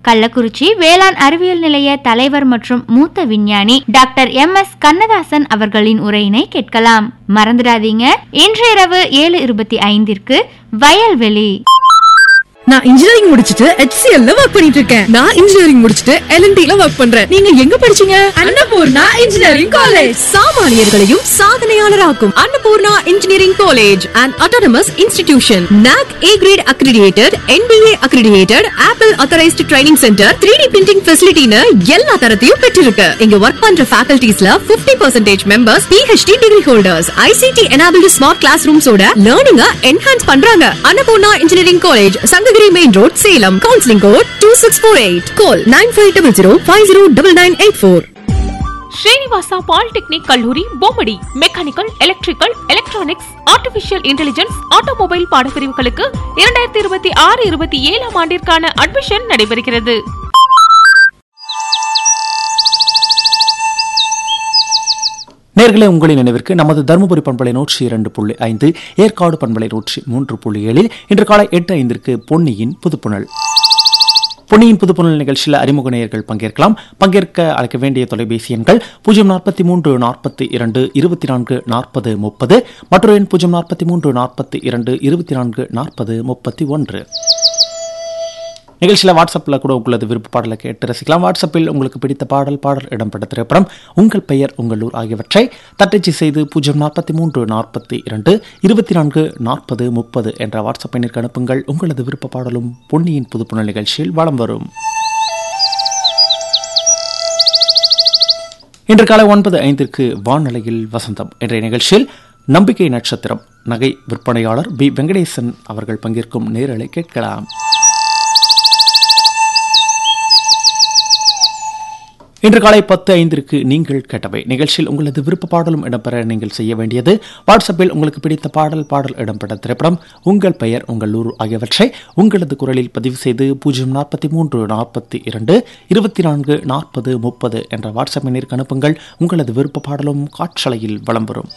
கள்ளக்குறிச்சி வேளாண் அறிவியல் நிலைய தலைவர் மற்றும் மூத்த விஞ்ஞானி டாக்டர் எம் எஸ் கண்ணதாசன் அவர்களின் உரையினை கேட்கலாம் மறந்துடாதீங்க இன்று இரவு ஏழு இருபத்தி ஐந்திற்கு வயல்வெளி நான் இன்ஜினியரிங் முடிச்சிட்டு HCL ல ஒர்க் பண்ணிட்டு இருக்கேன் நான் இன்ஜினியரிங் முடிச்சிட்டு LNT ல ஒர்க் பண்றேன் நீங்க எங்க படிச்சீங்க அன்னபூர்ணா இன்ஜினியரிங் காலேஜ் சாமானியர்களையும் சாதனையாளராக்கும் Annapoorna engineering college and autonomous institution NAC A grade accredited NBA accredited apple authorized training centre 3D printing ஃபெசிலிட்டின்னு எல்லா தரத்தையும் பெற்றிருக்கு இங்க ஒர்க் பண்ற ஃபேக்கல்டிஸ்ல 50% percentage members PhD degree holders ICT enabled smart class ரூம்ஸோட லேர்னிங்க என்ஹான்ஸ் பண்றாங்க Annapoorna engineering college Sankagiri main road Salem counselling code two six four eight call nine five double zero five zero double nine eight four Srinivasa polytechnic கல்லூரி Bommidi mechanical electrical electronics artificial intelligence automobile பாடப்பிரிவுகளுக்கு இரண்டாயிரத்தி இருபத்தி ஆறு இருபத்தி ஏழாம் ஆண்டிற்கான அட்மிஷன் நடைபெறுகிறது நேர்களே உங்களின் நினைவிற்கு நமது தருமபுரி பண்பலை நூற்றி இரண்டு புள்ளி ஐந்து ஏற்காடு பண்பலை நூற்றி மூன்று புள்ளி ஏழில் இன்று காலை எட்டு ஐந்திற்கு பொன்னியின் புதுப்புணல் பொன்னியின் புதுப்புணல் நிகழ்ச்சியில் அறிமுக நேயர்கள் பங்கேற்கலாம் பங்கேற்க அழைக்க வேண்டிய தொலைபேசி எண்கள் பூஜ்ஜியம் நாற்பத்தி மூன்று நாற்பத்தி இரண்டு இருபத்தி நான்கு நாற்பது முப்பது மற்றொரு எண் பூஜ்ஜியம் நாற்பத்தி மூன்று நாற்பத்தி இரண்டு இருபத்தி நான்கு நாற்பது முப்பத்தி ஒன்று நிகழ்ச்சியில் வாட்ஸ்அப்பில் கூட உங்களது விருப்ப பாடலை கேட்டு ரசிக்கலாம் வாட்ஸ்அப்பில் உங்களுக்கு பிடித்த பாடல் பாடல் இடம்பெற்ற திரைப்படம் உங்கள் பெயர் உங்கள் ஊர் ஆகியவற்றை தட்டச்சு செய்து பூஜ்ஜியம் நாற்பத்தி மூன்று நாற்பத்தி இரண்டு இருபத்தி நான்கு நாற்பது முப்பது என்ற வாட்ஸ்அப் எண்ணிற்கு அனுப்புங்கள் உங்களது விருப்ப பாடலும் பொன்னியின் புதுப்புணல் நிகழ்ச்சியில் வலம் வரும் இன்று காலை ஒன்பது ஐந்திற்கு வானொலியில் வசந்தம் என்ற நிகழ்ச்சியில் நம்பிக்கை நட்சத்திரம் நகை விற்பனையாளர் பி வெங்கடேசன் அவர்கள் பங்கேற்கும் நேரலை கேட்கலாம் இன்று காலை பத்து ஐந்திற்கு நீங்கள் கேட்டவை நிகழ்ச்சியில் உங்களது விருப்ப பாடலும் இடம்பெற நீங்கள் செய்ய வேண்டியது வாட்ஸ்அப்பில் உங்களுக்கு பிடித்த பாடல் பாடல் இடம்பெற்ற திரைப்படம் உங்கள் பெயர் உங்கள் ஊர் ஆகியவற்றை உங்களது குரலில் பதிவு செய்து பூஜ்ஜியம் நாற்பத்தி மூன்று நாற்பத்தி இரண்டு இருபத்தி நான்கு நாற்பது முப்பது என்ற வாட்ஸ்அப் எண்ணிற்கு அனுப்புங்கள் உங்களது விருப்ப பாடலும் காற்றலையில் வலம் வரும்